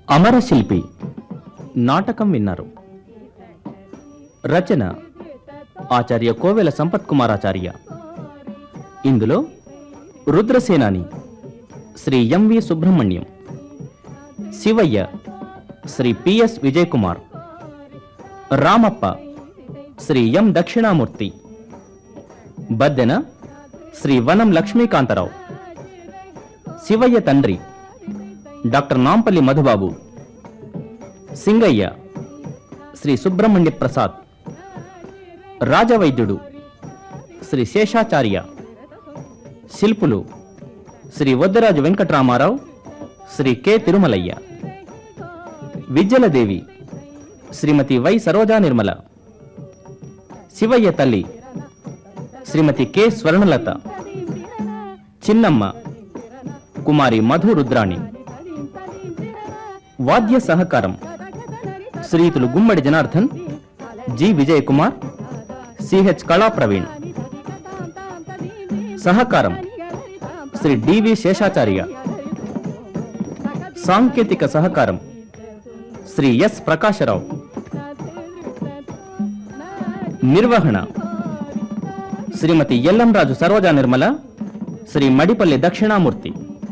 అమరశిల్పి నాటకం విన్నారు రచన ఆచార్య కోవెల సంపత్ కుమారాచార్య ఇందులో Rudrasenani Shri M V Subrahmanyam Sivayya Shri P S Vijay Kumar Ramappa Shri M Dakshinamurthy Baddena Shri Vanam Lakshmikantharao Sivayya తండ్రి డాక్టర్ నాంపల్లి మధుబాబు సింగయ్య శ్రీ సుబ్రహ్మణ్య ప్రసాద్ రాజవైద్యుడు శ్రీ శేషాచార్య శిల్పులు శ్రీ వద్దరాజు వెంకట్రామారావు శ్రీ కె తిరుమలయ్య విద్యలదేవి శ్రీమతి వై సరోజా నిర్మల శివయ్య తల్లి శ్రీమతి కె స్వర్ణలత చిన్నమ్మ కుమారి మధు రుద్రాణి వాద్య సహకారం శ్రీతులు గుమ్మడి జనార్దన్ జి విజయ్ కుమార్ సిహెచ్ కళా ప్రవీణ్ సహకారం శ్రీ డివి శేషాచార్య సాంకేతిక సహకారం శ్రీ ఎస్ ప్రకాశరావు నిర్వహణ శ్రీమతి ఎల్లంరాజు సరోజా నిర్మల శ్రీ మడిపల్లి దక్షిణామూర్తి